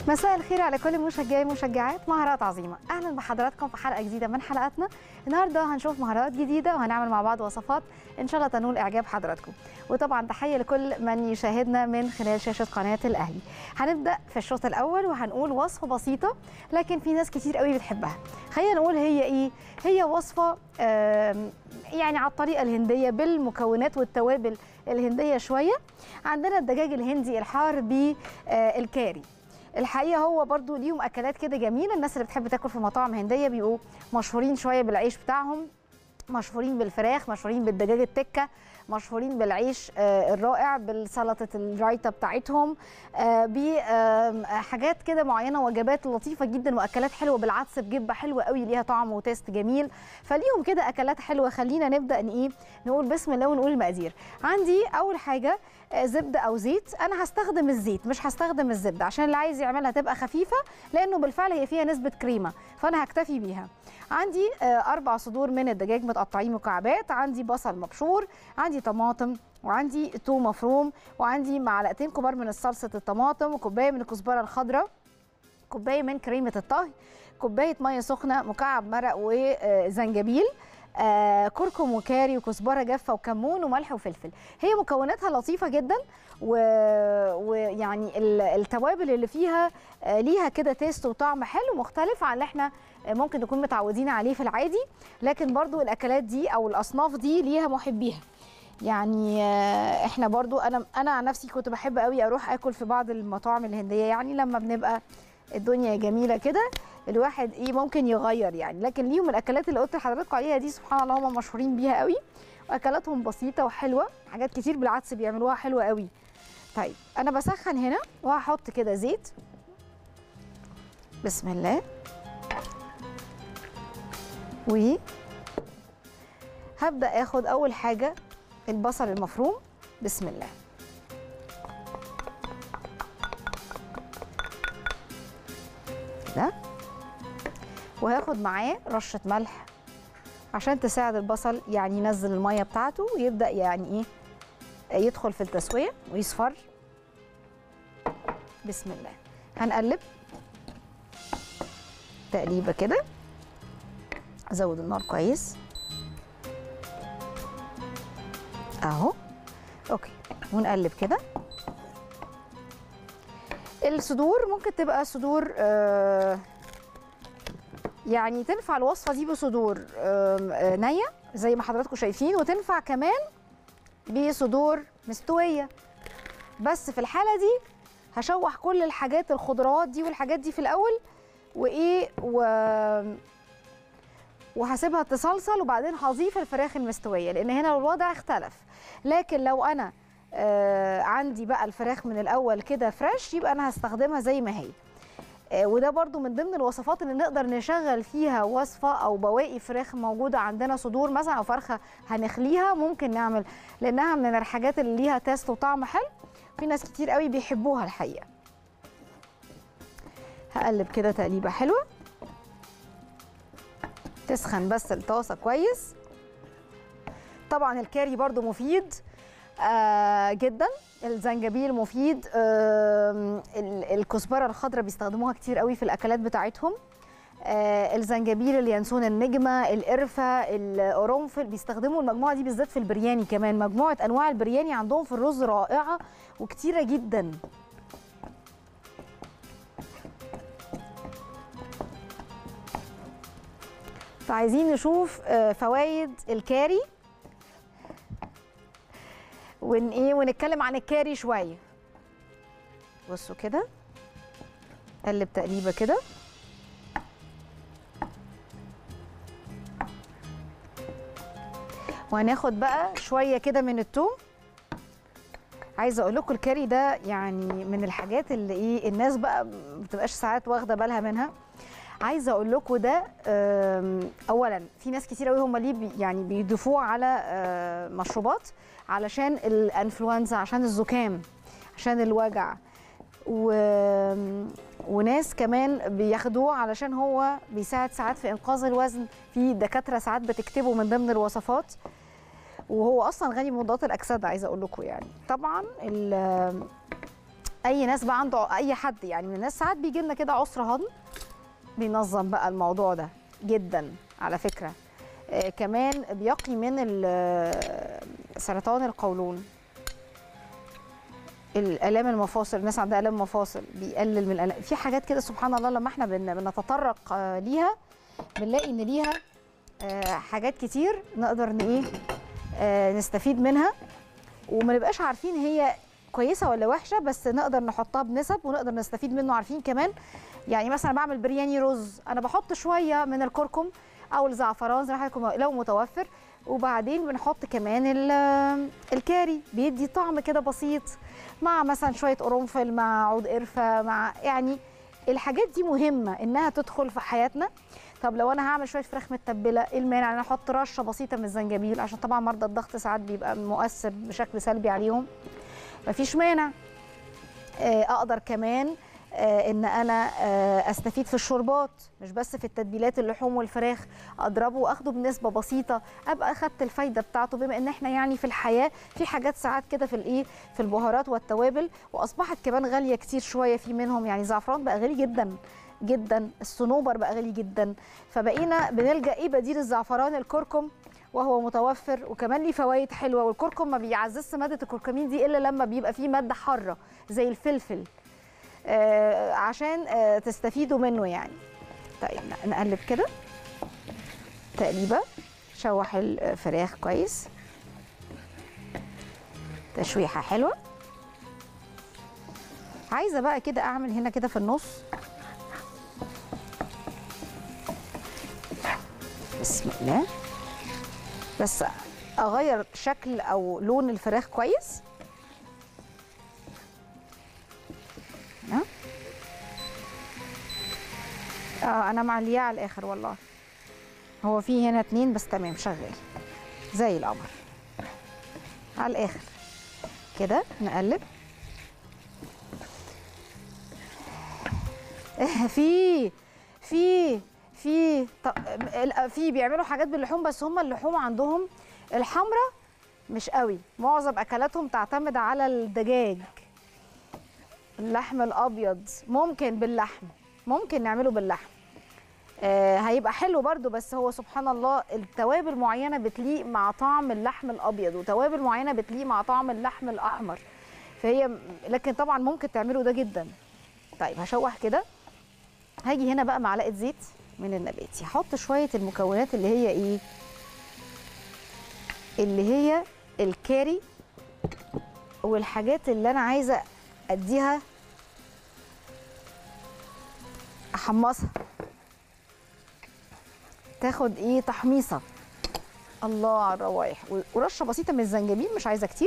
مساء الخير على كل مشجعي ومشجعات مهارات عظيمه اهلا بحضراتكم في حلقه جديده من حلقاتنا النهارده هنشوف مهارات جديده وهنعمل مع بعض وصفات ان شاء الله تنول اعجاب حضراتكم وطبعا تحيه لكل من يشاهدنا من خلال شاشه قناه الاهلي هنبدا في الشوط الاول وهنقول وصفه بسيطه لكن في ناس كتير قوي بتحبها خلينا نقول هي ايه هي وصفه آم، يعني على الطريقه الهنديه بالمكونات والتوابل الهنديه شويه عندنا الدجاج الهندي الحار بالكاري الحقيقه هو برضو ليهم اكلات كده جميله الناس اللي بتحب تاكل في مطاعم هنديه بيبقوا مشهورين شويه بالعيش بتاعهم مشهورين بالفراخ مشهورين بالدجاج التكه مشهورين بالعيش آه، الرائع بالسلطه الرايتا بتاعتهم بحاجات كده معينه وجبات لطيفه جدا واكلات حلوه بالعدس بجبه حلوه قوي ليها طعم وتيست جميل فليهم كده اكلات حلوه خلينا نبدا ان ايه نقول بسم الله ونقول المقادير عندي اول حاجه آه، زبده او زيت انا هستخدم الزيت مش هستخدم الزبده عشان اللي عايز يعملها تبقى خفيفه لانه بالفعل هي فيها نسبه كريمه فانا هكتفي بيها عندي آه، اربع صدور من الدجاج متقطعين مكعبات عندي بصل مبشور عندي طماطم وعندي توم مفروم وعندي معلقتين كبار من صلصه الطماطم وكوبايه من الكزبره الخضراء كوبايه من كريمه الطهي كوبايه ميه سخنه مكعب مرق وزنجبيل آه كركم وكاري وكزبره جافه وكمون وملح وفلفل هي مكوناتها لطيفه جدا و- ويعني ال- التوابل اللي فيها آه ليها كده تيست وطعم حلو مختلف عن اللي احنا آه ممكن نكون متعودين عليه في العادي لكن برضو الاكلات دي او الاصناف دي ليها محبيها يعني آه، احنا برضو انا انا عن نفسي كنت بحب قوي اروح اكل في بعض المطاعم الهنديه يعني لما بنبقى الدنيا جميله كده الواحد ايه ممكن يغير يعني لكن ليهم الاكلات اللي قلت لحضراتكم عليها دي سبحان الله هم مشهورين بيها قوي واكلاتهم بسيطه وحلوه حاجات كتير بالعدس بيعملوها حلوه قوي طيب انا بسخن هنا وهحط كده زيت بسم الله و هبدا اخد اول حاجه البصل المفروم بسم الله كده وهاخد معاه رشه ملح عشان تساعد البصل يعني ينزل الميه بتاعته ويبدا يعني ايه يدخل في التسويه ويصفر بسم الله هنقلب تقليبه كده ازود النار كويس اهو اوكي ونقلب كده الصدور ممكن تبقى صدور آه يعني تنفع الوصفه دي بصدور آم، آه نيه زي ما حضراتكم شايفين وتنفع كمان بصدور مستويه بس في الحاله دي هشوح كل الحاجات الخضروات دي والحاجات دي في الاول وايه و وهسيبها تصلصل وبعدين هضيف الفراخ المستويه لان هنا الوضع اختلف لكن لو انا آه عندي بقى الفراخ من الاول كده فريش يبقى انا هستخدمها زي ما هي آه وده برضو من ضمن الوصفات اللي نقدر نشغل فيها وصفه او بواقي فراخ موجوده عندنا صدور مثلا او فرخه هنخليها ممكن نعمل لانها من الحاجات اللي ليها تيست وطعم حلو في ناس كتير قوي بيحبوها الحقيقه هقلب كده تقليبه حلوه تسخن بس الطاسه كويس طبعا الكاري برضو مفيد آه جدا الزنجبيل مفيد آه الكزبره الخضراء بيستخدموها كتير قوي في الاكلات بتاعتهم آه الزنجبيل اليانسون النجمه القرفه القرنفل بيستخدموا المجموعه دي بالذات في البرياني كمان مجموعه انواع البرياني عندهم في الرز رائعه وكتيره جدا فعايزين نشوف آه، فوائد الكاري ون ايه ونتكلم عن الكاري شويه بصوا كده قلب تقليبه كده وهناخد بقى شويه كده من التوم عايزه اقول لكم الكاري ده يعني من الحاجات اللي ايه الناس بقى ما بتبقاش ساعات واخده بالها منها عايزه اقول لكم ده آم، اولا في ناس كتير قوي هم ليه بي يعني بيضيفوه على آه، مشروبات علشان الانفلونزا عشان الزكام عشان الوجع و... وناس كمان بياخدوه علشان هو بيساعد ساعات في انقاذ الوزن في دكاتره ساعات بتكتبه من ضمن الوصفات وهو اصلا غني بمضادات الاكسده عايزه اقول لكم يعني طبعا ال- اي ناس بقى عنده اي حد يعني من الناس ساعات بيجي لنا كده عسر هضم بينظم بقى الموضوع ده جدا على فكره آه كمان بيقي من ال- سرطان القولون الالام المفاصل الناس عندها الام مفاصل بيقلل من الالام في حاجات كده سبحان الله لما احنا بن- بنتطرق آه، ليها بنلاقي ان ليها آه، حاجات كتير نقدر ن- ايه آه، نستفيد منها وما نبقاش عارفين هي كويسه ولا وحشه بس نقدر نحطها بنسب ونقدر نستفيد منه عارفين كمان يعني مثلا بعمل برياني رز انا بحط شويه من الكركم او الزعفران زي ما حضراتكم لو متوفر وبعدين بنحط كمان ال- الكاري بيدي طعم كده بسيط مع مثلا شويه قرنفل مع عود قرفه مع يعني الحاجات دي مهمه انها تدخل في حياتنا طب لو انا هعمل شويه فراخ متبله ايه المانع ان انا احط رشه بسيطه من الزنجبيل عشان طبعا مرضى الضغط ساعات بيبقى مؤثر بشكل سلبي عليهم مفيش مانع آه، اقدر كمان آه، ان انا آه، استفيد في الشوربات مش بس في التتبيلات اللحوم والفراخ اضربه واخده بنسبه بسيطه ابقى اخدت الفايده بتاعته بما ان احنا يعني في الحياه في حاجات ساعات كده في الايه في البهارات والتوابل واصبحت كمان غاليه كتير شويه في منهم يعني زعفران بقى غالي جدا جدا الصنوبر بقى غالي جدا فبقينا بنلجا ايه بديل الزعفران الكركم وهو متوفر وكمان ليه فوائد حلوه والكركم ما بيعززش ماده الكركمين دي الا لما بيبقى فيه ماده حاره زي الفلفل آه عشان آه تستفيدوا منه يعني طيب ن- نقلب كده تقليبه شوح الفراخ كويس تشويحه حلوه عايزه بقى كده اعمل هنا كده في النص بسم الله بس اغير شكل او لون الفراخ كويس ها؟ اه انا معلياه على الاخر والله هو في هنا اتنين بس تمام شغال زي القمر على الاخر كده نقلب في في في ط- ال- في بيعملوا حاجات باللحوم بس هم اللحوم عندهم الحمراء مش قوي معظم اكلاتهم تعتمد على الدجاج اللحم الابيض ممكن باللحم ممكن نعمله باللحم آه هيبقى حلو برضو بس هو سبحان الله التوابل معينه بتليق مع طعم اللحم الابيض وتوابل معينه بتليق مع طعم اللحم الاحمر فهي لكن طبعا ممكن تعملوا ده جدا طيب هشوح كده هاجي هنا بقى معلقه زيت من النباتي هحط شويه المكونات اللي هي ايه اللي هي الكاري والحاجات اللي انا عايزه اديها احمصها تاخد ايه تحميصه الله على الروايح و- ورشه بسيطه من الزنجبيل مش عايزه كتير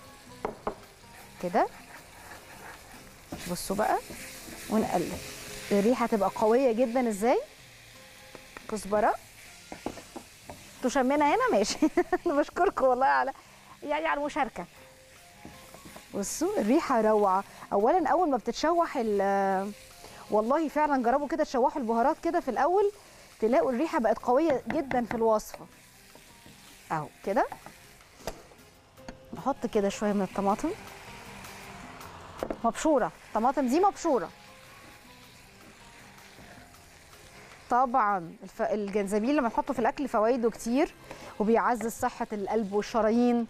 كده بصوا بقى ونقلب الريحه تبقى قويه جدا ازاي كزبره انتوا شمينا هنا ماشي بشكركم والله على يعني على المشاركه بصوا الريحه روعه اولا اول ما بتتشوح ال- والله فعلا جربوا كده تشوحوا البهارات كده في الاول تلاقوا الريحه بقت قويه جدا في الوصفه اهو كده نحط كده شويه من الطماطم مبشوره الطماطم دي مبشوره طبعا الف... الجنزبيل لما نحطه في الاكل فوائده كتير وبيعزز صحه القلب والشرايين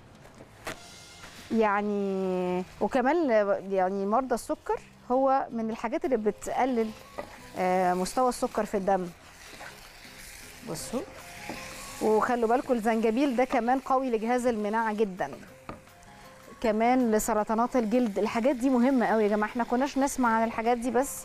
يعني وكمان يعني مرضى السكر هو من الحاجات اللي بتقلل آه، مستوى السكر في الدم بصوا وخلوا بالكم الزنجبيل ده كمان قوي لجهاز المناعه جدا كمان لسرطانات الجلد الحاجات دي مهمه قوي يا جماعه احنا كناش نسمع عن الحاجات دي بس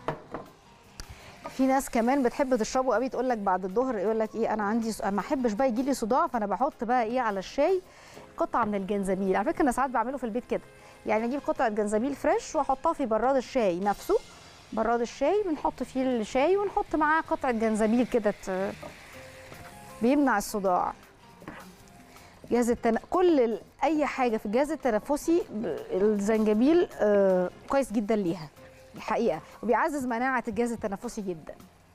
في ناس كمان بتحب تشربه قوي تقول لك بعد الظهر يقول لك ايه انا عندي س- ما احبش بقى يجي لي صداع فانا بحط بقى ايه على الشاي قطعه من الجنزبيل على فكره انا ساعات بعمله في البيت كده يعني اجيب قطعه جنزبيل فريش واحطها في براد الشاي نفسه براد الشاي بنحط فيه الشاي ونحط معاه قطعه جنزبيل كده ت- بيمنع الصداع جهاز التن... كل ال... اي حاجه في الجهاز التنفسي ب- الزنجبيل آه كويس جدا ليها الحقيقه وبيعزز مناعه الجهاز التنفسي جدا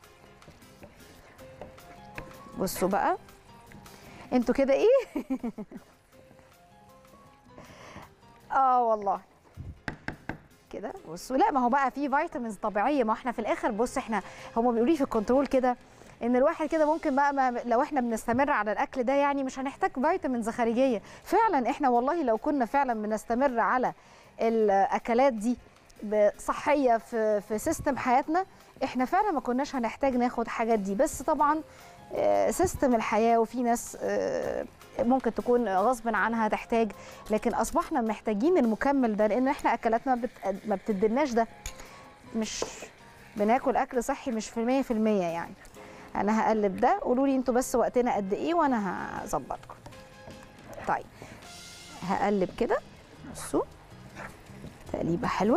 بصوا بقى انتوا كده ايه اه والله كده بصوا لا ما هو بقى في فيتامينز طبيعيه ما احنا في الاخر بص احنا هم بيقولوا لي في الكنترول كده ان الواحد كده ممكن بقى ما لو احنا بنستمر على الاكل ده يعني مش هنحتاج فيتامينز خارجيه فعلا احنا والله لو كنا فعلا بنستمر على الاكلات دي صحيه في في سيستم حياتنا احنا فعلا ما كناش هنحتاج ناخد حاجات دي بس طبعا آه، سيستم الحياه وفي ناس آه، ممكن تكون غصب عنها تحتاج لكن اصبحنا محتاجين المكمل ده لان احنا اكلاتنا ما بت- ما بتديناش ده مش بناكل اكل صحي مش في المية في المية يعني انا هقلب ده قولوا لي انتوا بس وقتنا قد ايه وانا هظبطكم طيب هقلب كده بصوا تقليبه حلوه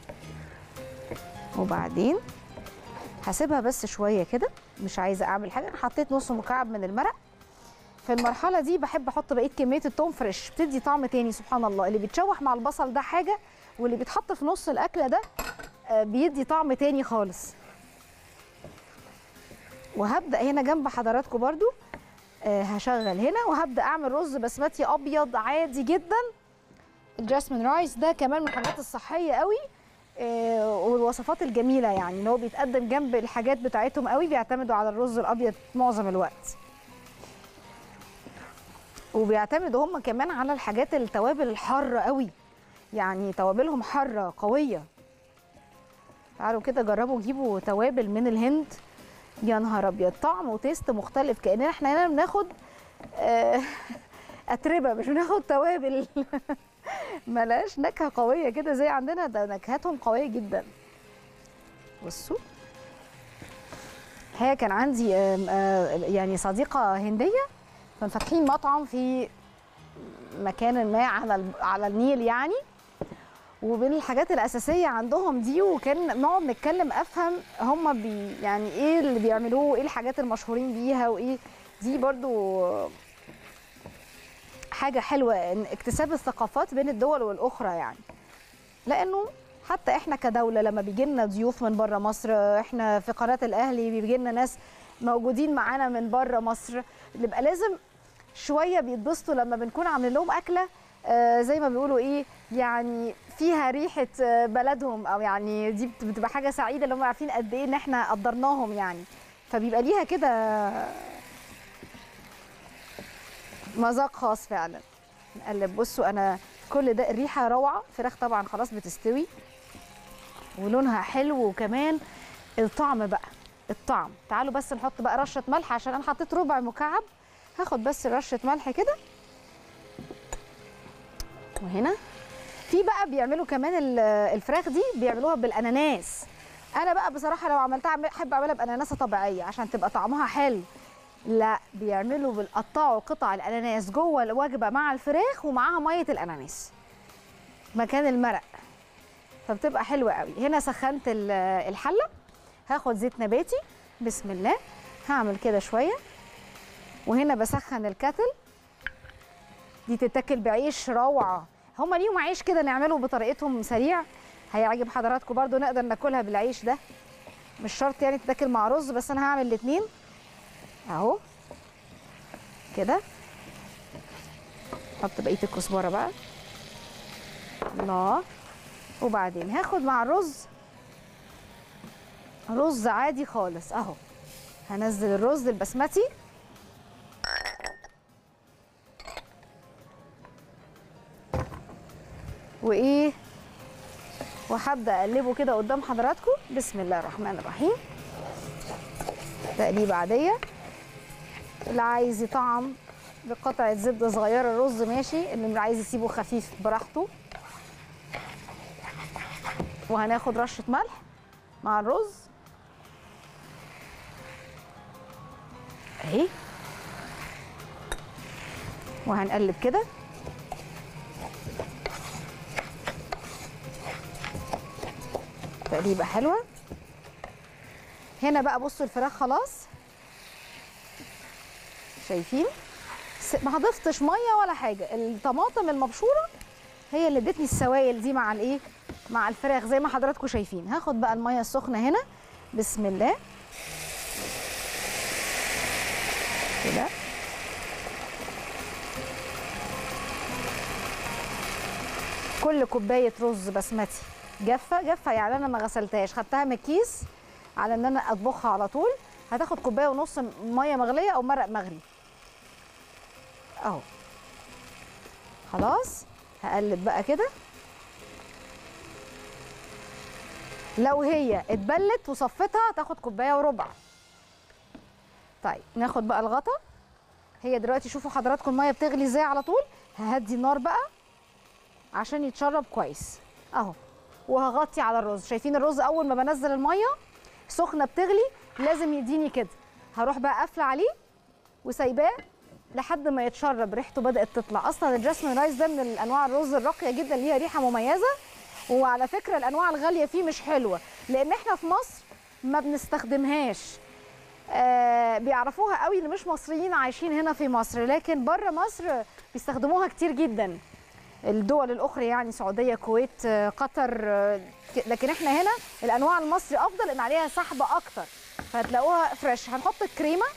وبعدين هسيبها بس شويه كده مش عايزه اعمل حاجه انا حطيت نص مكعب من المرق في المرحله دي بحب احط بقيه كميه التوم فريش بتدي طعم تاني سبحان الله اللي بيتشوح مع البصل ده حاجه واللي بيتحط في نص الاكله ده آه، بيدي طعم تاني خالص وهبدا هنا جنب حضراتكم برضو آه، هشغل هنا وهبدا اعمل رز بسمتي ابيض عادي جدا الجاسمين رايس ده كمان من الحاجات الصحيه قوي آه، والوصفات الجميله يعني ان هو بيتقدم جنب الحاجات بتاعتهم قوي بيعتمدوا على الرز الابيض معظم الوقت وبيعتمدوا هم كمان على الحاجات التوابل الحاره قوي يعني توابلهم حاره قويه تعالوا كده جربوا جيبوا توابل من الهند يا نهار ابيض طعم وتيست مختلف كاننا احنا هنا بناخد آه، اتربه مش بناخد توابل ملهاش نكهه قويه كده زي عندنا ده نكهاتهم قويه جدا بصوا هي كان عندي آم، آه، يعني صديقه هنديه كانوا فاتحين مطعم في مكان ما على ال- على النيل يعني ومن الحاجات الاساسيه عندهم دي وكان نقعد نتكلم افهم هم بي يعني ايه اللي بيعملوه وايه الحاجات المشهورين بيها وايه دي برضو حاجه حلوه ان اكتساب الثقافات بين الدول والاخرى يعني لانه حتى احنا كدوله لما بيجي لنا ضيوف من بره مصر احنا في قناه الاهلي بيجي لنا ناس موجودين معانا من بره مصر نبقى لازم شويه بيتبسطوا لما بنكون عاملين لهم اكله آه، زي ما بيقولوا ايه يعني فيها ريحه آه، بلدهم او يعني دي بت- بتبقى حاجه سعيده اللي هم عارفين قد ايه ان احنا قدرناهم يعني فبيبقى ليها كده مذاق خاص فعلا نقلب بصوا انا كل ده الريحه روعه الفراخ طبعا خلاص بتستوي ولونها حلو وكمان الطعم بقى الطعم تعالوا بس نحط بقى رشه ملح عشان انا حطيت ربع مكعب هاخد بس رشه ملح كده وهنا في بقى بيعملوا كمان ال- الفراخ دي بيعملوها بالاناناس انا بقى بصراحه لو عملتها احب اعملها باناناسه طبيعيه عشان تبقى طعمها حلو لا بيعملوا بيقطعوا قطع الاناناس جوه الوجبه مع الفراخ ومعاها ميه الاناناس مكان المرق فبتبقى حلوه قوي هنا سخنت ال- الحله هاخد زيت نباتي بسم الله هعمل كده شويه وهنا بسخن الكتل دي تتاكل بعيش روعه هما ليهم عيش كده نعمله بطريقتهم سريع هيعجب حضراتكم برضو نقدر ناكلها بالعيش ده مش شرط يعني تتاكل مع رز بس انا هعمل الاتنين اهو كده حط بقيه الكزبره بقى الله وبعدين هاخد مع الرز رز عادي خالص اهو هنزل الرز البسمتي وايه وهبدا اقلبه كده قدام حضراتكم بسم الله الرحمن الرحيم تقليبه عاديه اللي عايز يطعم بقطعه زبده صغيره الرز ماشي اللي عايز يسيبه خفيف براحته وهناخد رشه ملح مع الرز اهي وهنقلب كده تقليبه حلوه هنا بقى بصوا الفراخ خلاص شايفين س- ما ضفتش ميه ولا حاجه الطماطم المبشوره هي اللي ادتني السوائل دي مع الايه مع الفراخ زي ما حضراتكم شايفين هاخد بقى الميه السخنه هنا بسم الله كده كل كوبايه رز بسمتي جافه جافه يعني انا ما غسلتهاش خدتها من الكيس على ان انا اطبخها على طول هتاخد كوبايه ونص ميه مغليه او مرق مغلي اهو خلاص هقلب بقى كده لو هي اتبلت وصفتها تاخد كوبايه وربع طيب ناخد بقى الغطا هي دلوقتي شوفوا حضراتكم الميه بتغلي ازاي على طول ههدي النار بقى عشان يتشرب كويس اهو وهغطي على الرز شايفين الرز اول ما بنزل الميه سخنه بتغلي لازم يديني كده هروح بقى قافله عليه وسايباه لحد ما يتشرب ريحته بدات تطلع اصلا الجاسمين رايس ده من الانواع الرز الراقيه جدا ليها ريحه مميزه وعلى فكره الانواع الغاليه فيه مش حلوه لان احنا في مصر ما بنستخدمهاش آه بيعرفوها قوي اللي مش مصريين عايشين هنا في مصر لكن بره مصر بيستخدموها كتير جدا الدول الاخرى يعني سعوديه كويت آه، قطر آه، ك- لكن احنا هنا الانواع المصري افضل ان عليها سحبه اكتر فهتلاقوها فريش هنحط الكريمه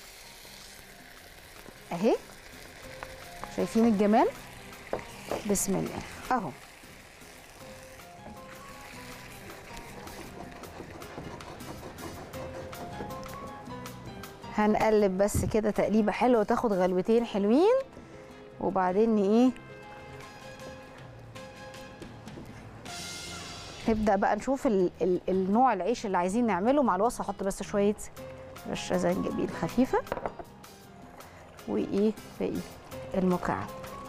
اهي شايفين الجمال بسم الله اهو هنقلب بس كده تقليبه حلوه تاخد غلوتين حلوين وبعدين ايه نبدا بقى نشوف ال ال النوع العيش اللي عايزين نعمله مع الوصفه احط بس شويه رشه زنجبيل خفيفه وايه باقي المكعب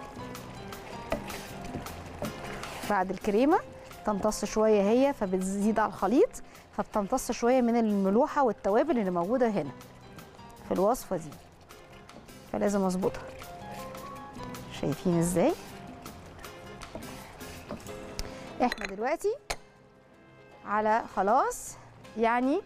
بعد الكريمه تمتص شويه هي فبتزيد على الخليط فبتمتص شويه من الملوحه والتوابل اللي موجوده هنا في الوصفه دي فلازم اظبطها شايفين ازاي احنا دلوقتي على خلاص يعني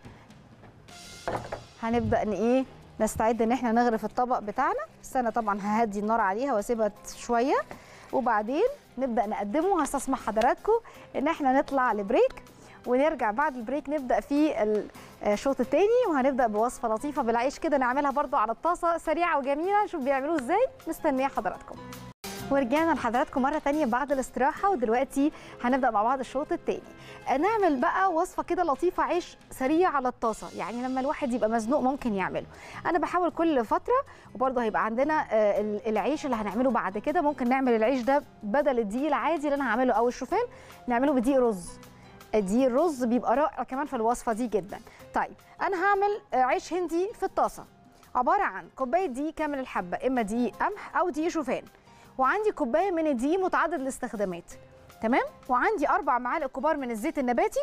هنبدا ان ايه نستعد ان احنا نغرف الطبق بتاعنا بس انا طبعا ههدي النار عليها واسيبها شويه وبعدين نبدا نقدمه هستسمح حضراتكم ان احنا نطلع لبريك ونرجع بعد البريك نبدا في الشوط الثاني وهنبدا بوصفه لطيفه بالعيش كده نعملها برضو على الطاسه سريعه وجميله نشوف بيعملوه ازاي مستنيه حضراتكم ورجعنا لحضراتكم مرة تانية بعد الاستراحة ودلوقتي هنبدأ مع بعض الشوط التاني نعمل بقى وصفة كده لطيفة عيش سريع على الطاسة يعني لما الواحد يبقى مزنوق ممكن يعمله أنا بحاول كل فترة وبرضه هيبقى عندنا آه، ال- العيش اللي هنعمله بعد كده ممكن نعمل العيش ده بدل الدقيق العادي اللي أنا هعمله أو الشوفان نعمله بدقيق رز دي الرز بيبقى رائع كمان في الوصفة دي جدا طيب أنا هعمل آه، عيش هندي في الطاسة عبارة عن كوباية دقيق كامل الحبة إما دقيق قمح أو دقيق شوفان وعندي كوبايه من الدقيق متعدد الاستخدامات تمام وعندي اربع معالق كبار من الزيت النباتي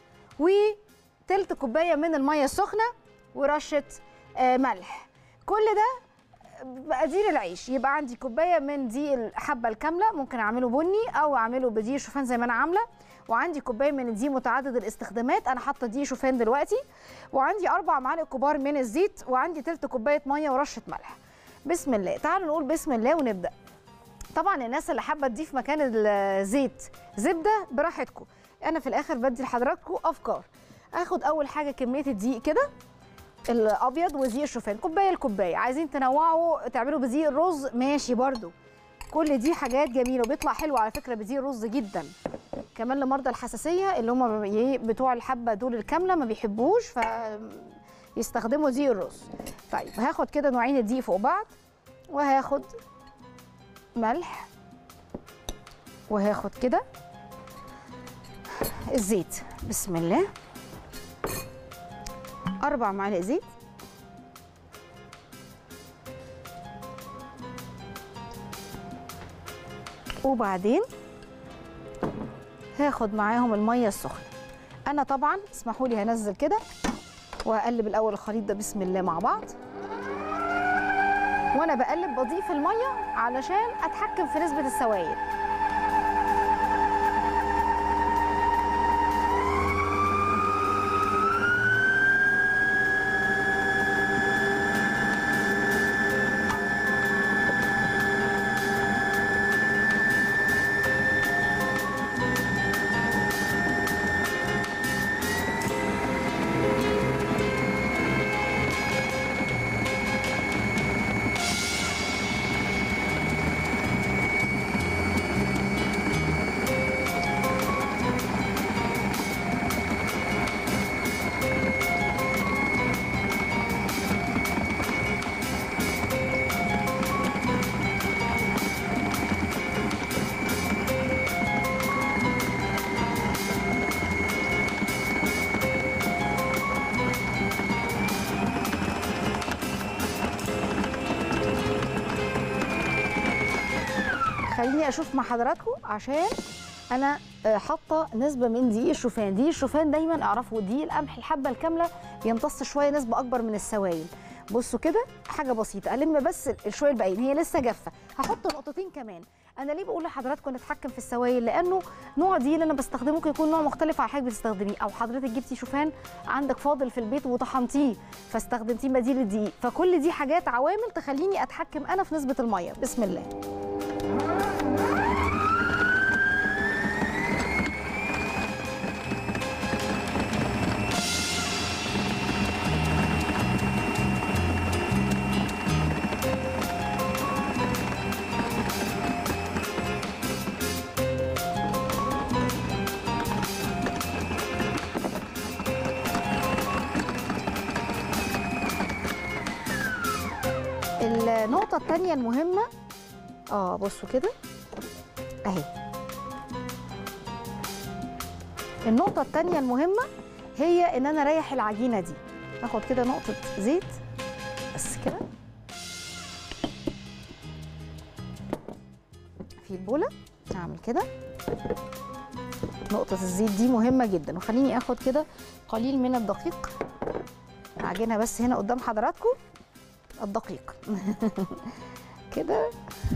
وتلت كوبايه من الميه السخنه ورشه آه، ملح كل ده مقادير العيش يبقى عندي كوبايه من دقيق الحبه الكامله ممكن اعمله بني او اعمله بدقيق شوفان زي ما انا عامله وعندي كوبايه من الدقيق متعدد الاستخدامات انا حاطه دقيق شوفان دلوقتي وعندي اربع معالق كبار من الزيت وعندي تلت كوبايه ميه ورشه ملح بسم الله تعالوا نقول بسم الله ونبدا طبعا الناس اللي حابه تضيف مكان الزيت زبده براحتكم انا في الاخر بدي لحضراتكم افكار اخد اول حاجه كميه الدقيق كده الابيض ودقيق الشوفان كوبايه لكوبايه عايزين تنوعوا تعملوا بدقيق الرز ماشي برضو كل دي حاجات جميله وبيطلع حلو على فكره بدقيق الرز جدا كمان لمرضى الحساسيه اللي هم إيه بتوع الحبه دول الكامله ما بيحبوش ف يستخدموا دقيق الرز طيب هاخد كده نوعين الدقيق فوق بعض وهاخد ملح وهاخد كده الزيت بسم الله أربع معالق زيت وبعدين هاخد معاهم المية السخنة أنا طبعا اسمحوا لي هنزل كده وهقلب الأول الخليط ده بسم الله مع بعض وانا بقلب بضيف الميه علشان اتحكم في نسبه السوائل خليني اشوف مع حضراتكم عشان انا آه، حاطه نسبه من دقيق الشوفان دقيق الشوفان دايما اعرفوا دقيق القمح الحبه الكامله بيمتص شويه نسبه اكبر من السوائل بصوا كده حاجه بسيطه الم بس الشويه الباقيين هي لسه جافه هحط نقطتين كمان انا ليه بقول لحضراتكم نتحكم في السوائل لانه نوع دي اللي انا بستخدمه ممكن يكون نوع مختلف عن حضرتك بتستخدميه او حضرتك جبتي شوفان عندك فاضل في البيت وطحنتيه فاستخدمتيه بديل الدقيق فكل دي حاجات عوامل تخليني اتحكم انا في نسبه الميه بسم الله النقطة التانية المهمة اه بصوا كده اهي النقطة التانية المهمة هي ان انا اريح العجينة دي اخد كده نقطة زيت بس كده في البولة اعمل كده نقطة الزيت دي مهمة جدا وخليني اخد كده قليل من الدقيق عجينها بس هنا قدام حضراتكم الدقيق كده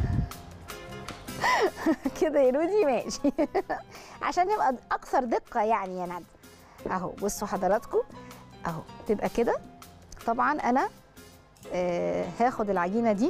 كده يا رودي ماشي عشان يبقى اكثر دقه يعني يا ندى اهو بصوا حضراتكم اهو تبقى كده طبعا انا آه هاخد العجينه دي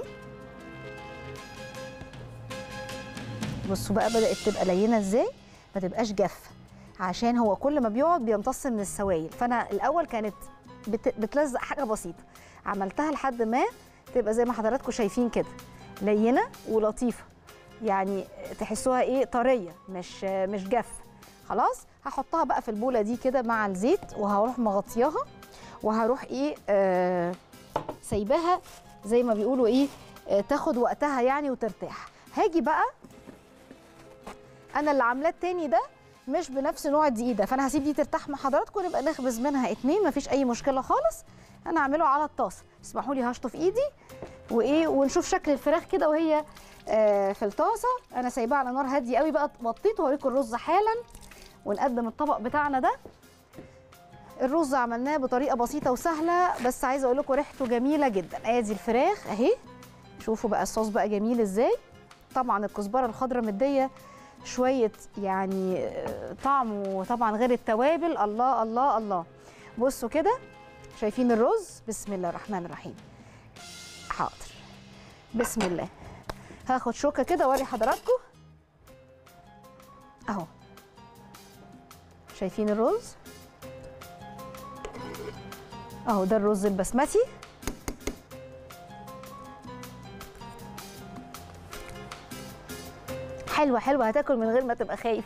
بصوا بقى بدات تبقى لينه ازاي ما تبقاش جافه عشان هو كل ما بيقعد بيمتص من السوائل فانا الاول كانت بت- بتلزق حاجه بسيطه عملتها لحد ما تبقى زي ما حضراتكم شايفين كده لينه ولطيفه يعني تحسوها ايه طريه مش مش جافه خلاص هحطها بقى في البوله دي كده مع الزيت وهروح مغطياها وهروح ايه آه سايباها زي ما بيقولوا ايه آه تاخد وقتها يعني وترتاح هاجي بقى انا اللي عاملاه التاني ده مش بنفس نوع الدقيق ده فانا هسيب دي ترتاح مع حضراتكم نبقى نخبز منها اتنين مفيش اي مشكله خالص انا اعمله على الطاسه اسمحوا لي هشطف ايدي وايه ونشوف شكل الفراخ كده وهي آه في الطاسه انا سايباها على نار هاديه قوي بقى وطيت وهوريكم الرز حالا ونقدم الطبق بتاعنا ده الرز عملناه بطريقه بسيطه وسهله بس عايزه اقول لكم ريحته جميله جدا ادي الفراخ اهي شوفوا بقى الصوص بقى جميل ازاي طبعا الكزبره الخضراء مديه شويه يعني آه، طعم وطبعا غير التوابل الله الله الله بصوا كده شايفين الرز بسم الله الرحمن الرحيم حاضر بسم الله هاخد شوكه كده اوري حضراتكم اهو شايفين الرز اهو ده الرز البسمتي حلوه حلوه هتاكل من غير ما تبقى خايف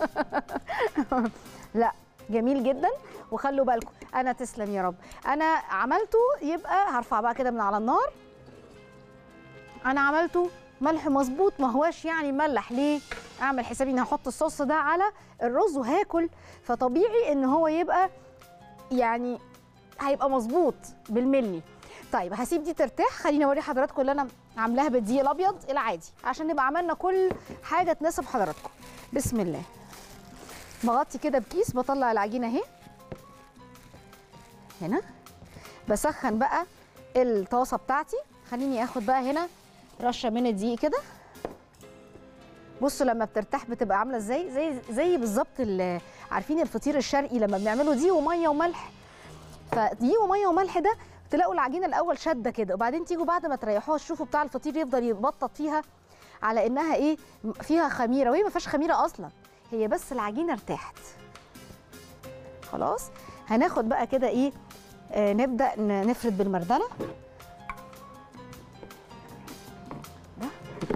لا جميل جدا وخلوا بالكم انا تسلم يا رب انا عملته يبقى هرفع بقى كده من على النار انا عملته ملح مظبوط ما هواش يعني ملح ليه اعمل حسابي اني هحط الصوص ده على الرز وهاكل فطبيعي ان هو يبقى يعني هيبقى مظبوط بالملي طيب هسيب دي ترتاح خليني اوري حضراتكم اللي انا عاملاها بالدقيق الابيض العادي عشان نبقى عملنا كل حاجه تناسب حضراتكم بسم الله بغطي كده بكيس بطلع العجينه اهي هنا بسخن بقى الطاسه بتاعتي خليني اخد بقى هنا رشه من الدقيق كده بصوا لما بترتاح بتبقى عامله ازاي زي زي بالظبط ال- عارفين الفطير الشرقي لما بنعمله دي وميه وملح فدي وميه وملح ده تلاقوا العجينه الاول شاده كده وبعدين تيجوا بعد ما تريحوها تشوفوا بتاع الفطير يفضل يتبطط فيها على انها ايه فيها خميره وهي ما فيهاش خميره اصلا هي بس العجينه ارتاحت خلاص هناخد بقى كده ايه آه نبدا ن- نفرد بالمردله ده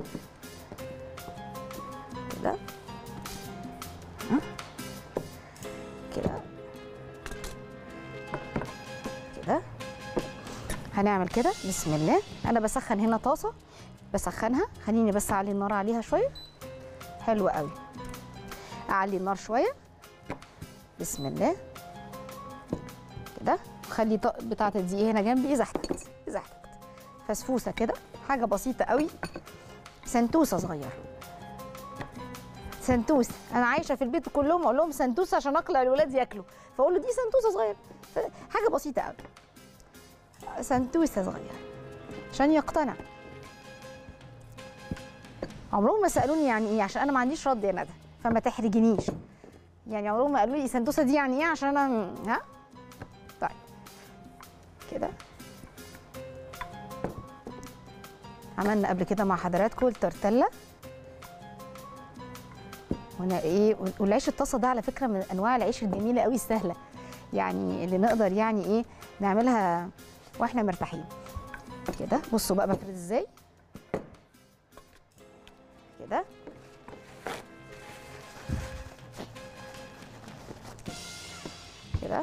كده ها؟ كده كده هنعمل كده بسم الله انا بسخن هنا طاسه بسخنها خليني بس اعلي النار عليها شويه حلو قوي اعلي النار شويه بسم الله كده خلي طق بتاعه الدقيق هنا جنبي اذا احتجت اذا احتجت فسفوسه كده حاجه بسيطه قوي سنتوسه صغيره سنتوس انا عايشه في البيت كلهم اقول لهم سنتوس عشان اقلع الولاد ياكلوا فاقول له دي سنتوسه صغيره ف- حاجه بسيطه قوي سنتوسه صغيره عشان يقتنع عمرهم ما سالوني يعني ايه عشان انا ما عنديش رد يا ندى فما تحرجنيش يعني عمرهم ما قالوا لي سنتوسه دي يعني ايه عشان انا ها طيب كده عملنا قبل كده مع حضراتكم التورتيلا وانا ايه والعيش الطاسه ده على فكره من انواع العيش الجميله قوي السهله يعني اللي نقدر يعني ايه نعملها واحنا مرتاحين كده بصوا بقى بفرد ازاي كده كده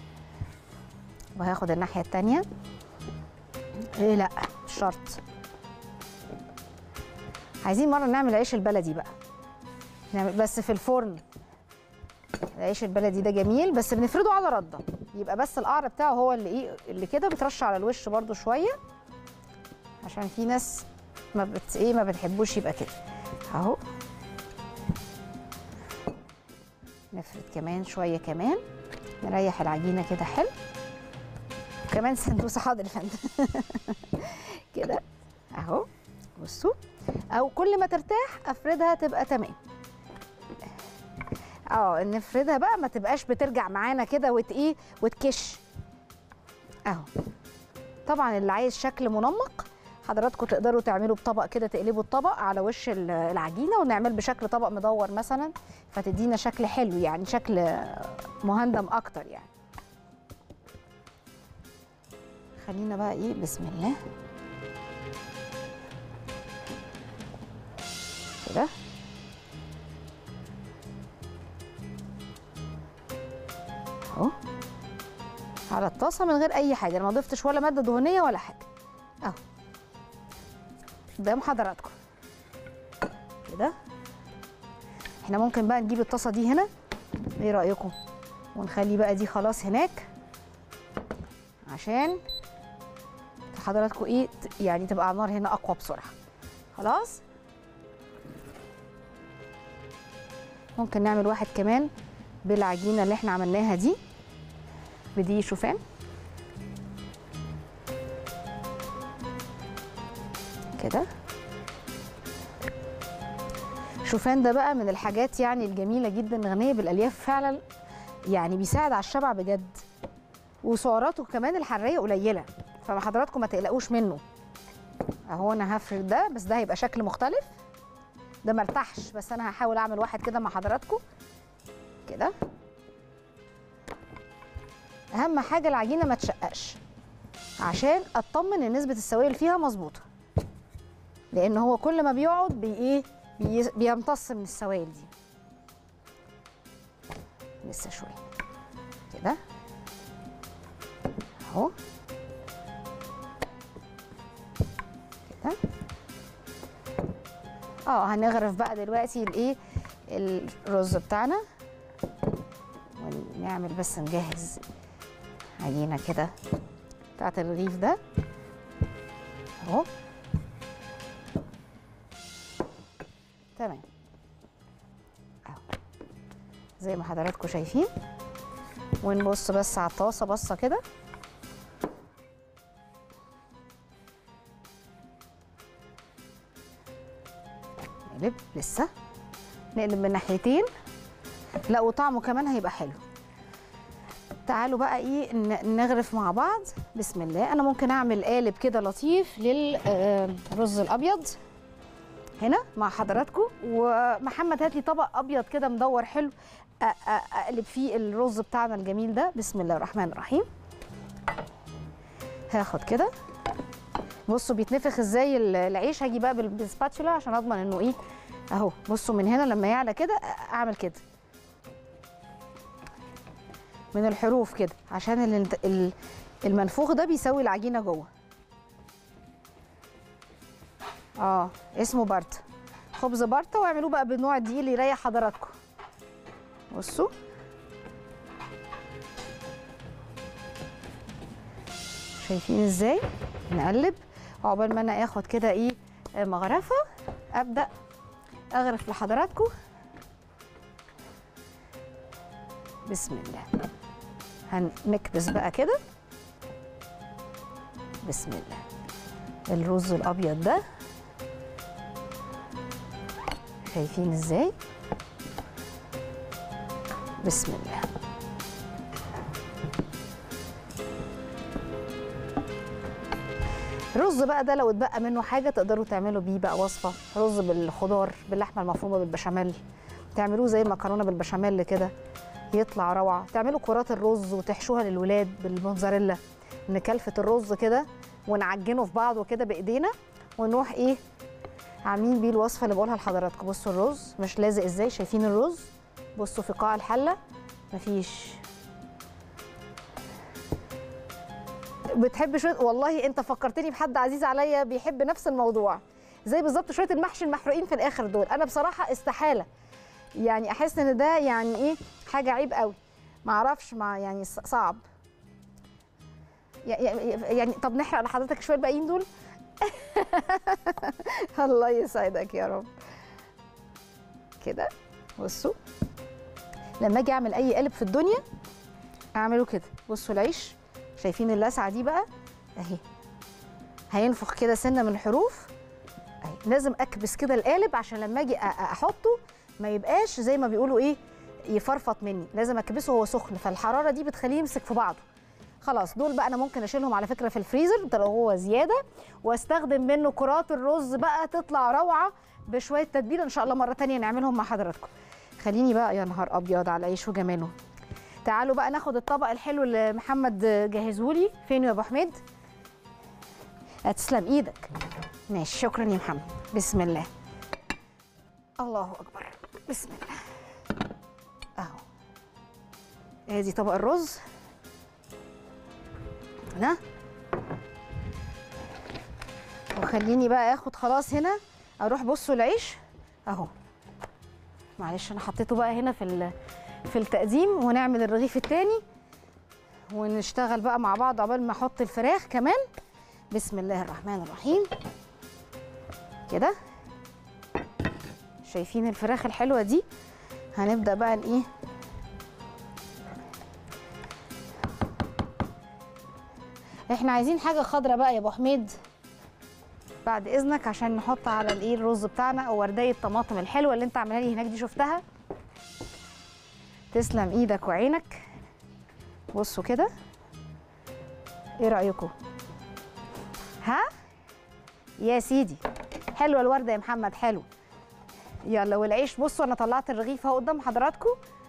وهاخد الناحيه التانيه ايه لا مش شرط عايزين مره نعمل عيش البلدي بقى نعمل بس في الفرن العيش البلدي ده جميل بس بنفرده على رده يبقى بس القعر بتاعه هو اللي ايه اللي كده بترش على الوش برده شويه عشان في ناس ما بت ايه ما بتحبوش يبقى كده اهو نفرد كمان شويه كمان نريح العجينه كده حلو كمان سندوسه حاضر يا فندم كده اهو بصوا او كل ما ترتاح افردها تبقى تمام اه نفردها بقى ما تبقاش بترجع معانا كده وت ايه وتكش اهو طبعا اللي عايز شكل منمق حضراتكم تقدروا تعملوا بطبق كده تقلبوا الطبق على وش ال- العجينه ونعمل بشكل طبق مدور مثلا فتدينا شكل حلو يعني شكل مهندم اكتر يعني خلينا بقى ايه بسم الله كده اهو على الطاسه من غير اي حاجه انا ما ضفتش ولا ماده دهنيه ولا حاجه اهو قدام حضراتكم كده احنا ممكن بقى نجيب الطاسه دي هنا ايه رايكم ونخلي بقى دي خلاص هناك عشان حضراتكم ايه ت- يعني تبقى على النار هنا اقوى بسرعه خلاص ممكن نعمل واحد كمان بالعجينه اللي احنا عملناها دي بدي شوفان كده شوفان ده بقى من الحاجات يعني الجميله جدا غنيه بالالياف فعلا يعني بيساعد على الشبع بجد وسعراته كمان الحراريه قليله فما حضراتكم ما تقلقوش منه اهو انا هفرد ده بس ده هيبقى شكل مختلف ده مرتاحش بس انا هحاول اعمل واحد كده مع حضراتكم كده اهم حاجه العجينه ما تشققش عشان اطمن ان نسبه السوائل فيها مظبوطه لان هو كل ما بيقعد بي ايه بي بيمتص من السوائل دي لسه شويه كده اهو كده اه هنغرف بقى دلوقتي الايه الرز بتاعنا ونعمل بس نجهز عجينه كده بتاعت الرغيف ده اهو تمام اهو زي ما حضراتكم شايفين ونبص بس على الطاسه بصه كده نقلب لسه نقلب من ناحيتين لا وطعمه كمان هيبقى حلو تعالوا بقى ايه ن- نغرف مع بعض بسم الله انا ممكن اعمل قالب كده لطيف للرز الابيض هنا مع حضراتكم ومحمد هات لي طبق ابيض كده مدور حلو أ- أ- اقلب فيه الرز بتاعنا الجميل ده بسم الله الرحمن الرحيم هاخد كده بصوا بيتنفخ ازاي ال- العيش هاجي بقى بال- بالسباتشولا عشان اضمن انه ايه اهو بصوا من هنا لما يعلى كده أ- اعمل كده من الحروف كده عشان ال- ال- المنفوخ ده بيسوي العجينه جوه اه اسمه بارتا خبز بارتا واعملوه بقى بالنوع دي اللي يريح حضراتكم بصوا شايفين ازاي نقلب عقبال ما انا اخد كده ايه مغرفه ابدا اغرف لحضراتكم بسم الله هنكبس بقى كده بسم الله الرز الابيض ده شايفين ازاي بسم الله الرز بقى ده لو اتبقى منه حاجه تقدروا تعملوا بيه بقى وصفه رز بالخضار باللحمه المفرومه بالبشاميل تعملوه زي المكرونه بالبشاميل كده يطلع روعه تعملوا كرات الرز وتحشوها للولاد بالموتزاريلا نكلفه الرز كده ونعجنه في بعضه كده بايدينا ونروح ايه عاملين بيه الوصفه اللي بقولها لحضراتكم بصوا الرز مش لازق ازاي شايفين الرز بصوا في قاع الحله مفيش بتحب شويه والله انت فكرتني بحد عزيز عليا بيحب نفس الموضوع زي بالظبط شويه المحشي المحروقين في الاخر دول انا بصراحه استحاله يعني احس ان ده يعني ايه حاجه عيب قوي ما اعرفش مع يعني ص- صعب يعني يعني طب نحرق لحضرتك شويه الباقيين دول الله يسعدك يا رب كده بصوا لما اجي اعمل اي قالب في الدنيا اعمله كده بصوا العيش شايفين اللسعه دي بقى اهي هينفخ كده سنه من الحروف اهي لازم اكبس كده القالب عشان لما اجي أ- أ- احطه ما يبقاش زي ما بيقولوا ايه يفرفط مني لازم اكبسه وهو سخن فالحراره دي بتخليه يمسك في بعضه خلاص دول بقى انا ممكن اشيلهم على فكره في الفريزر ده لو هو زياده واستخدم منه كرات الرز بقى تطلع روعه بشويه تتبيله ان شاء الله مره تانية نعملهم مع حضراتكم خليني بقى يا نهار ابيض على العيش وجماله تعالوا بقى ناخد الطبق الحلو اللي محمد جهزهولي فين يا ابو حميد هتسلم ايدك ماشي شكرا يا محمد بسم الله الله اكبر بسم الله اهو ادي طبق الرز هنا وخليني بقى اخد خلاص هنا اروح بصوا العيش اهو معلش انا حطيته بقى هنا في ال- في التقديم ونعمل الرغيف التاني ونشتغل بقى مع بعض عقبال ما احط الفراخ كمان بسم الله الرحمن الرحيم كده شايفين الفراخ الحلوه دي هنبدا بقى ايه احنا عايزين حاجه خضرة بقى يا ابو حميد بعد اذنك عشان نحط على الايه الرز بتاعنا او ورديه الطماطم الحلوه اللي انت عاملها لي هناك دي شفتها تسلم ايدك وعينك بصوا كده ايه رايكم ها يا سيدي حلوه الورده يا محمد حلو يلا والعيش بصوا انا طلعت الرغيف اهو قدام حضراتكم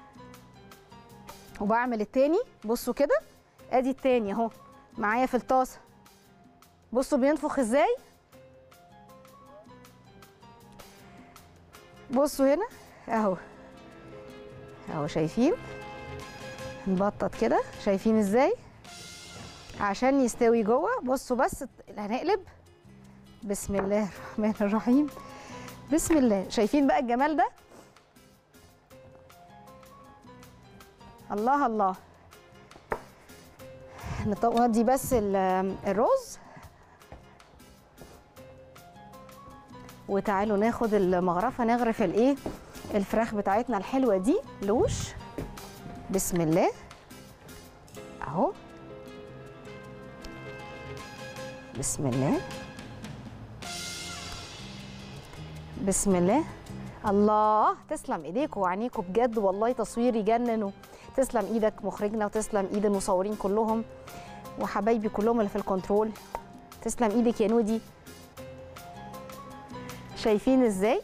وبعمل التاني بصوا كده ادي التاني اهو معايا في الطاسه بصوا بينفخ ازاي بصوا هنا اهو اهو شايفين نبطط كده شايفين ازاي عشان يستوي جوه بصوا بس هنقلب بسم الله الرحمن الرحيم بسم الله شايفين بقى الجمال ده الله الله نودي بس ال- الرز وتعالوا ناخد المغرفه نغرف الايه الفراخ بتاعتنا الحلوه دي لوش بسم الله اهو بسم الله بسم الله الله تسلم ايديكم وعينيكم بجد والله تصوير يجنن تسلم ايدك مخرجنا وتسلم ايد المصورين كلهم وحبايبي كلهم اللي في الكنترول تسلم ايدك يا نودي شايفين ازاي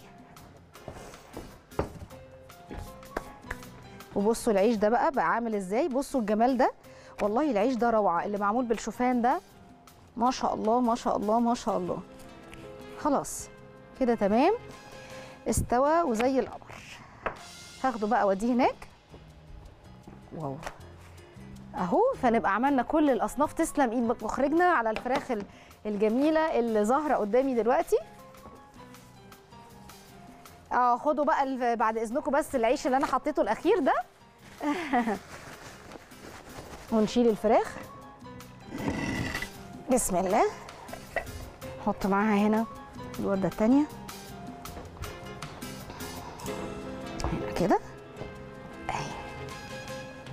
وبصوا العيش ده بقى بقى عامل ازاي بصوا الجمال ده والله العيش ده روعه اللي معمول بالشوفان ده ما شاء الله ما شاء الله ما شاء الله خلاص كده تمام استوى وزي القمر هاخده بقى اوديه هناك واو اهو فنبقى عملنا كل الاصناف تسلم ايد مخرجنا على الفراخ ال- الجميله اللي ظاهره قدامي دلوقتي اه خدوا بقى ال- بعد اذنكم بس العيش اللي انا حطيته الاخير ده ونشيل الفراخ بسم الله نحط معاها هنا الورده التانيه هنا كده اهي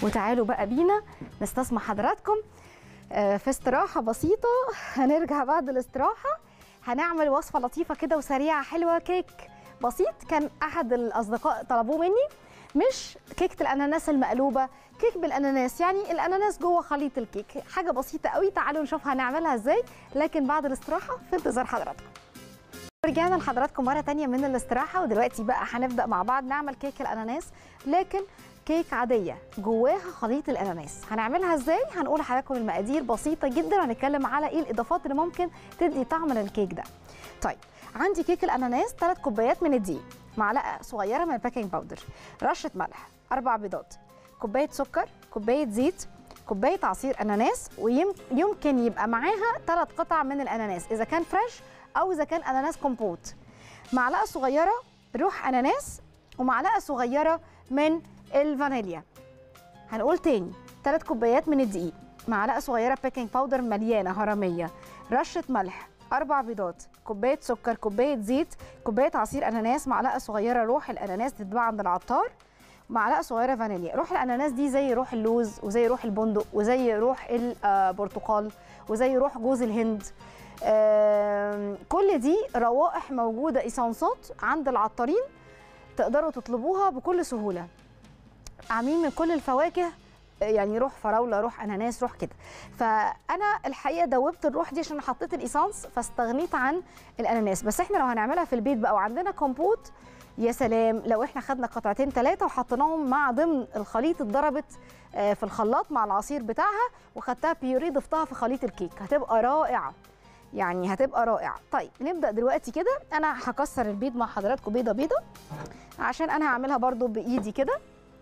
وتعالوا بقى بينا نستسمع حضراتكم آه، في استراحه بسيطه هنرجع بعد الاستراحه هنعمل وصفه لطيفه كده وسريعه حلوه كيك بسيط كان احد الاصدقاء طلبوه مني مش كيكه الاناناس المقلوبه كيك بالاناناس يعني الاناناس جوه خليط الكيك حاجه بسيطه قوي تعالوا نشوف هنعملها ازاي لكن بعد الاستراحه في انتظار حضراتكم رجعنا لحضراتكم مره تانية من الاستراحه ودلوقتي بقى هنبدا مع بعض نعمل كيك الاناناس لكن كيك عاديه جواها خليط الاناناس هنعملها ازاي هنقول لحضراتكم المقادير بسيطه جدا وهنتكلم على ايه الاضافات اللي ممكن تدي طعم للكيك ده طيب عندي كيك الاناناس 3 كوبايات من الدقيق معلقه صغيره من البيكنج باودر رشه ملح اربع بيضات كوبايه سكر كوبايه زيت كوبايه عصير اناناس ويمكن يبقى معاها ثلاث قطع من الاناناس اذا كان فريش او اذا كان اناناس كومبوت معلقه صغيره روح اناناس ومعلقه صغيره من الفانيليا هنقول تاني ثلاث كوبايات من الدقيق معلقه صغيره بيكنج باودر مليانه هرميه رشه ملح اربع بيضات كوبايه سكر كوبايه زيت كوبايه عصير اناناس معلقه صغيره روح الاناناس تتباع عند العطار معلقه صغيره فانيليا روح الاناناس دي زي روح اللوز وزي روح البندق وزي روح البرتقال وزي روح جوز الهند آم، كل دي روائح موجوده ايسانسات عند العطارين تقدروا تطلبوها بكل سهوله عاملين من كل الفواكه يعني روح فراوله روح اناناس روح كده فانا الحقيقه دوبت الروح دي عشان حطيت الايسانس فاستغنيت عن الاناناس بس احنا لو هنعملها في البيت بقى وعندنا كومبوت يا سلام لو احنا خدنا قطعتين ثلاثه وحطيناهم مع ضمن الخليط اتضربت آه، في الخلاط مع العصير بتاعها وخدتها بيوري ضفتها في خليط الكيك هتبقى رائعه يعني هتبقى رائعه طيب نبدا دلوقتي كده انا هكسر البيض مع حضراتكم بيضه بيضه عشان انا هعملها برضو بايدي كده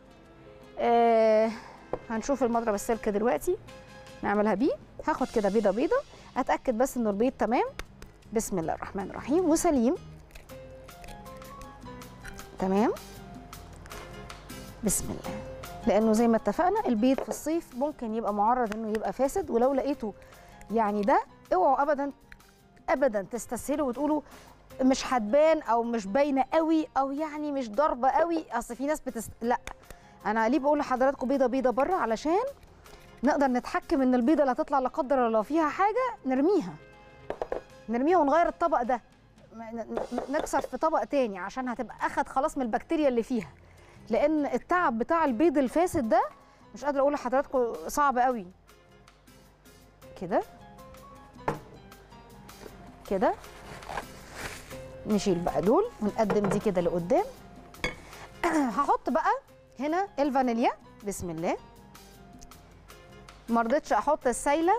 آه هنشوف المضرب السلك دلوقتي نعملها بيه هاخد كده بيضه بيضه اتاكد بس انه البيض تمام بسم الله الرحمن الرحيم وسليم تمام بسم الله لانه زي ما اتفقنا البيض في الصيف ممكن يبقى معرض انه يبقى فاسد ولو لقيته يعني ده اوعوا ابدا ابدا تستسهلوا وتقولوا مش هتبان او مش باينه قوي او يعني مش ضاربه قوي اصل في ناس بتست... لا انا ليه بقول لحضراتكم بيضه بيضه بره علشان نقدر نتحكم ان البيضه اللي هتطلع لا قدر الله فيها حاجه نرميها نرميها ونغير الطبق ده ن- ن- نكسر في طبق تاني عشان هتبقى اخد خلاص من البكتيريا اللي فيها لان التعب بتاع البيض الفاسد ده مش قادره اقول لحضراتكم صعب قوي كده كده نشيل بقى دول ونقدم دي كده لقدام هحط بقى هنا الفانيليا بسم الله ما رضيتش احط السايله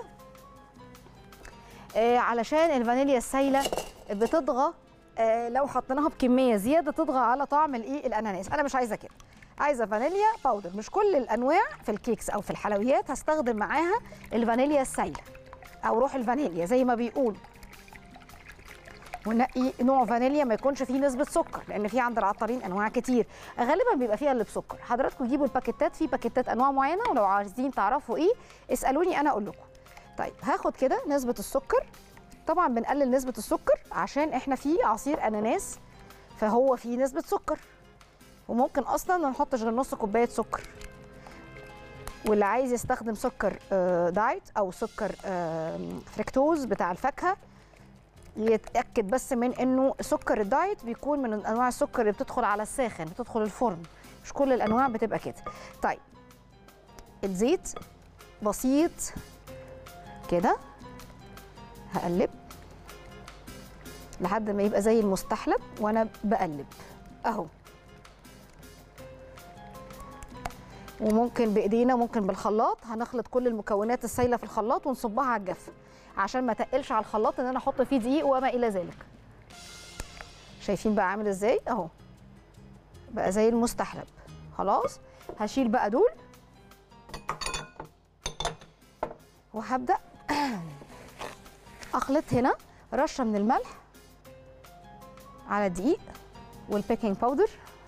آه علشان الفانيليا السايله بتطغى آه لو حطيناها بكميه زياده تطغى على طعم الايه الاناناس انا مش عايزه كده عايزه فانيليا باودر مش كل الانواع في الكيكس او في الحلويات هستخدم معاها الفانيليا السايله او روح الفانيليا زي ما بيقولوا ونقي نوع فانيليا ما يكونش فيه نسبه سكر لان في عند العطارين انواع كتير غالبا بيبقى فيها اللي بسكر حضراتكم جيبوا الباكيتات في باكيتات انواع معينه ولو عايزين تعرفوا ايه اسالوني انا اقول لكم طيب هاخد كده نسبه السكر طبعا بنقلل نسبه السكر عشان احنا في عصير اناناس فهو فيه نسبه سكر وممكن اصلا ما نحطش غير نص كوبايه سكر واللي عايز يستخدم سكر آه، دايت او سكر آه، فركتوز بتاع الفاكهه يتاكد بس من انه سكر الدايت بيكون من انواع السكر اللي بتدخل على الساخن بتدخل الفرن مش كل الانواع بتبقى كده طيب الزيت بسيط كده هقلب لحد ما يبقى زي المستحلب وانا بقلب اهو وممكن بايدينا ممكن بالخلاط هنخلط كل المكونات السايله في الخلاط ونصبها على الجاف عشان ما تقلش على الخلاط ان انا احط فيه دقيق وما الى ذلك شايفين بقى عامل ازاي اهو بقى زي المستحلب خلاص هشيل بقى دول وهبدا اخلط هنا رشه من الملح على الدقيق والبيكنج باودر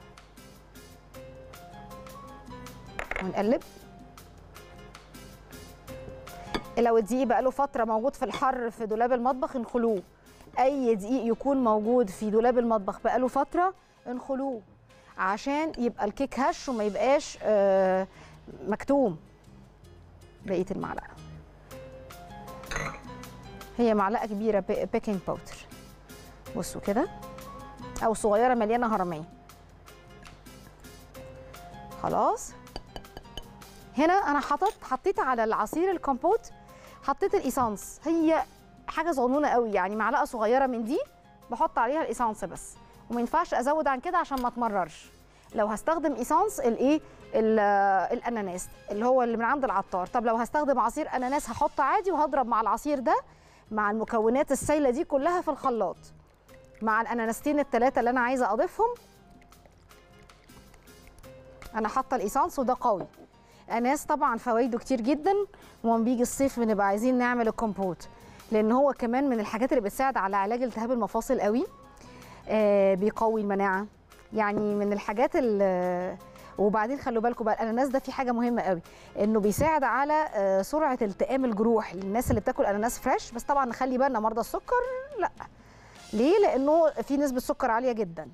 ونقلب لو الدقيق بقى له فتره موجود في الحر في دولاب المطبخ انخلوه اي دقيق يكون موجود في دولاب المطبخ بقى له فتره انخلوه عشان يبقى الكيك هش وما يبقاش آه مكتوم بقيه المعلقه هي معلقه كبيره بي- بيكنج باودر بصوا كده او صغيره مليانه هرميه خلاص هنا انا حطيت حطيت على العصير الكومبوت حطيت الايسانس هي حاجه صغنونه قوي يعني معلقه صغيره من دي بحط عليها الايسانس بس وما ينفعش ازود عن كده عشان ما تمررش لو هستخدم ايسانس الايه ال- الاناناس اللي هو اللي من عند العطار طب لو هستخدم عصير اناناس هحط عادي وهضرب مع العصير ده مع المكونات السائله دي كلها في الخلاط مع الاناناستين الثلاثه اللي انا عايزه اضيفهم انا حاطه الايسانس وده قوي اناناس طبعا فوائده كتير جدا وما بيجي الصيف بنبقى عايزين نعمل الكومبوت لان هو كمان من الحاجات اللي بتساعد على علاج التهاب المفاصل قوي آه بيقوي المناعه يعني من الحاجات ال- وبعدين خلوا بالكم بقى الاناناس ده في حاجه مهمه قوي انه بيساعد على آه، سرعه التئام الجروح للناس اللي بتاكل اناناس فريش بس طبعا نخلي بالنا مرضى السكر لا ليه لانه في نسبه سكر عاليه جدا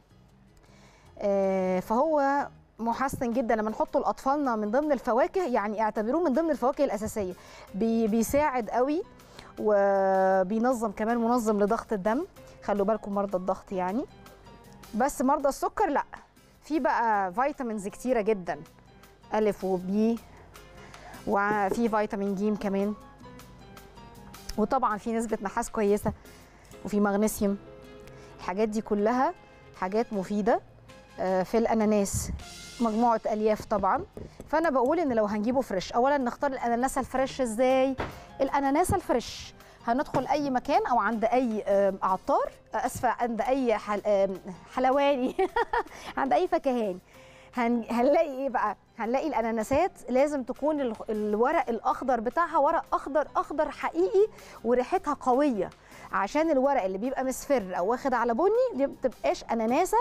آه، فهو محسن جدا لما نحطه لاطفالنا من ضمن الفواكه يعني اعتبروه من ضمن الفواكه الاساسيه بي بيساعد قوي وبينظم كمان منظم لضغط الدم خلوا بالكم مرضى الضغط يعني بس مرضى السكر لا في بقى فيتامينز كتيره جدا الف وبي وفي فيتامين ج كمان وطبعا في نسبه نحاس كويسه وفي مغنيسيوم الحاجات دي كلها حاجات مفيده آه، في الاناناس مجموعه الياف طبعا فانا بقول ان لو هنجيبه فريش اولا نختار الاناناس الفريش ازاي الاناناس الفريش هندخل اي مكان او عند اي آم، عطار آه، اسفه عند اي حل... آم، حلواني عند اي فكهاني هن... هنلاقي ايه بقى هنلاقي الاناناسات لازم تكون ال- الورق الاخضر بتاعها ورق اخضر اخضر حقيقي وريحتها قويه عشان الورق اللي بيبقى مصفر او واخد على بني دي ما بتبقاش اناناسه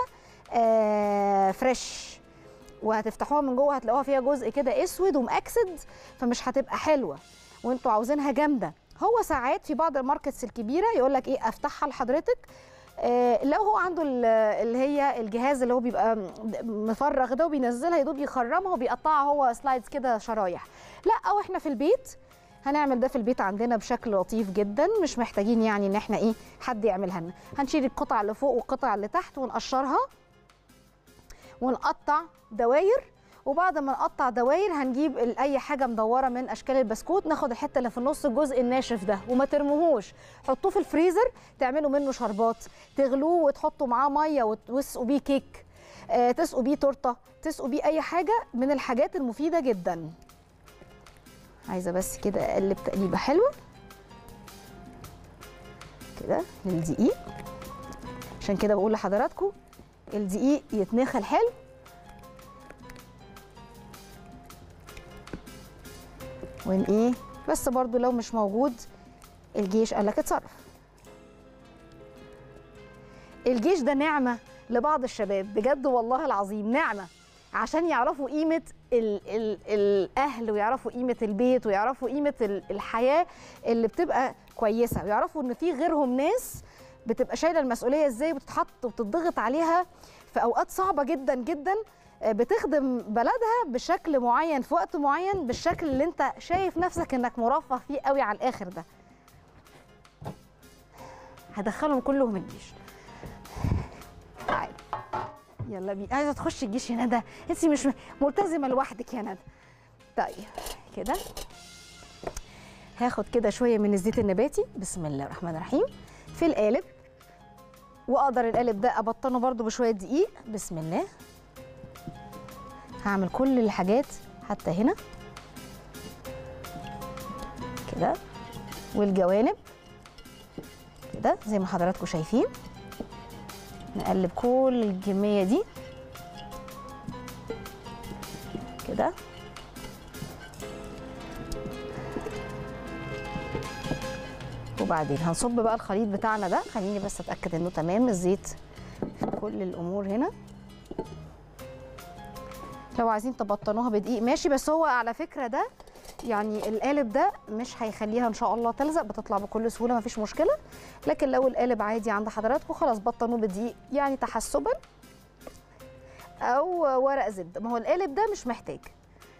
آه فريش وهتفتحوها من جوه هتلاقوها فيها جزء كده اسود ومأكسد فمش هتبقى حلوه وانتوا عاوزينها جامده هو ساعات في بعض الماركتس الكبيره يقول لك ايه افتحها لحضرتك آه، لو هو عنده ال- اللي هي الجهاز اللي هو بيبقى م- مفرغ ده وبينزلها يدوب يخرمها وبيقطعها هو سلايدز كده شرايح لا او احنا في البيت هنعمل ده في البيت عندنا بشكل لطيف جدا مش محتاجين يعني ان احنا ايه حد يعملها لنا هنشيل القطع اللي فوق والقطع اللي تحت ونقشرها ونقطع دواير وبعد ما نقطع دواير هنجيب ال- اي حاجه مدوره من اشكال البسكوت ناخد الحته اللي في النص الجزء الناشف ده وما ترموهوش حطوه في الفريزر تعملوا منه شربات تغلوه وتحطوا معاه ميه وت- وتسقوا بيه كيك آه، تسقوا بيه تورته تسقوا بيه اي حاجه من الحاجات المفيده جدا عايزه بس كده اقلب تقليبه حلوه كده للدقيق عشان كده بقول لحضراتكم الدقيق يتنخل حلو وان ايه بس برضو لو مش موجود الجيش قال لك اتصرف الجيش ده نعمه لبعض الشباب بجد والله العظيم نعمه عشان يعرفوا قيمه ال ال الاهل ويعرفوا قيمه البيت ويعرفوا قيمه ال- الحياه اللي بتبقى كويسه ويعرفوا ان في غيرهم ناس بتبقى شايله المسؤوليه ازاي وبتتحط وبتضغط عليها في اوقات صعبه جدا جدا آه، بتخدم بلدها بشكل معين في وقت معين بالشكل اللي انت شايف نفسك انك مرفه فيه قوي على الاخر ده هدخلهم كلهم الجيش تعالي يلا بينا عايزه تخشي الجيش يا ندى انت مش ملتزمه لوحدك يا ندى طيب كده هاخد كده شويه من الزيت النباتي بسم الله الرحمن الرحيم في القالب واقدر القالب ده ابطنه برده بشويه دقيق بسم الله هعمل كل الحاجات حتى هنا كده والجوانب كده زي ما حضراتكم شايفين نقلب كل الكميه دي كده وبعدين هنصب بقى الخليط بتاعنا ده خليني بس اتاكد انه تمام الزيت في كل الامور هنا لو عايزين تبطنوها بدقيق ماشي بس هو على فكره ده يعني القالب ده مش هيخليها ان شاء الله تلزق بتطلع بكل سهوله مفيش مشكله لكن لو القالب عادي عند حضراتكم خلاص بطنوه بدقيق يعني تحسبا او ورق زبده ما هو القالب ده مش محتاج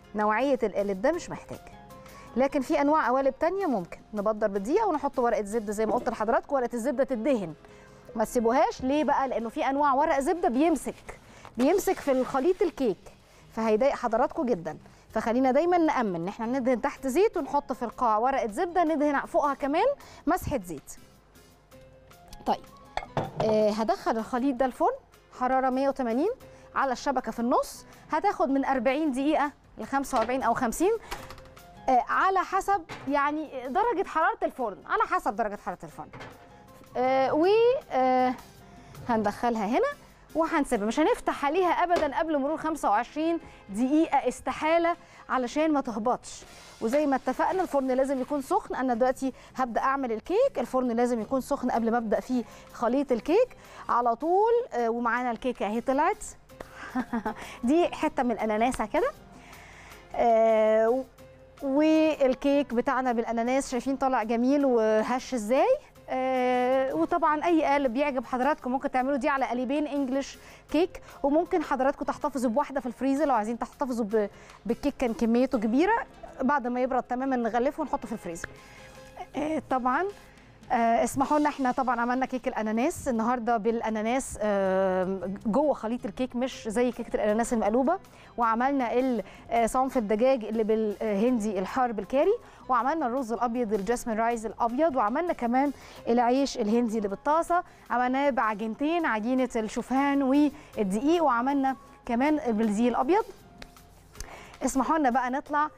نوعيه القالب ده مش محتاج لكن في انواع قوالب تانية ممكن نبدر بالدقيقه ونحط ورقه زبده زي ما قلت لحضراتكم ورقه الزبده تدهن ما تسيبوهاش ليه بقى لانه في انواع ورق زبده بيمسك بيمسك في الخليط الكيك فهيضايق حضراتكم جدا فخلينا دايما نامن ان احنا ندهن تحت زيت ونحط في القاع ورقه زبده ندهن فوقها كمان مسحه زيت طيب آه هدخل الخليط ده الفرن حراره 180 على الشبكه في النص هتاخد من 40 دقيقه ل 45 او 50 آه على حسب يعني درجه حراره الفرن على حسب درجه حراره الفرن آه و آه هندخلها هنا وهنسيبها مش هنفتح عليها ابدا قبل مرور 25 دقيقه استحاله علشان ما تهبطش وزي ما اتفقنا الفرن لازم يكون سخن انا دلوقتي هبدا اعمل الكيك الفرن لازم يكون سخن قبل ما ابدا فيه خليط الكيك على طول آه ومعانا الكيكه اهي طلعت دي حته من الاناناسه كده آه والكيك بتاعنا بالاناناس شايفين طالع جميل وهش ازاي آه وطبعا اي قالب يعجب حضراتكم ممكن تعملوا دي على قالبين انجلش كيك وممكن حضراتكم تحتفظوا بواحده في الفريزر لو عايزين تحتفظوا بالكيك كان كميته كبيره بعد ما يبرد تماما نغلفه ونحطه في الفريزر آه طبعا آه اسمحوا لنا احنا طبعا عملنا كيك الاناناس النهارده بالاناناس آه جوه خليط الكيك مش زي كيكه الاناناس المقلوبه وعملنا صنف الدجاج اللي بالهندي الحار بالكاري وعملنا الرز الابيض الجاسمين رايز الابيض وعملنا كمان العيش الهندي اللي بالطاسه عملناه بعجينتين عجينه الشوفان والدقيق وعملنا كمان البلزيه الابيض اسمحوا لنا بقى نطلع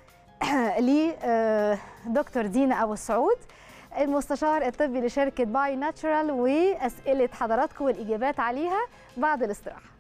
لدكتور دينا ابو السعود المستشار الطبي لشركه باي ناتشورال واسئله حضراتكم والاجابات عليها بعد الاستراحه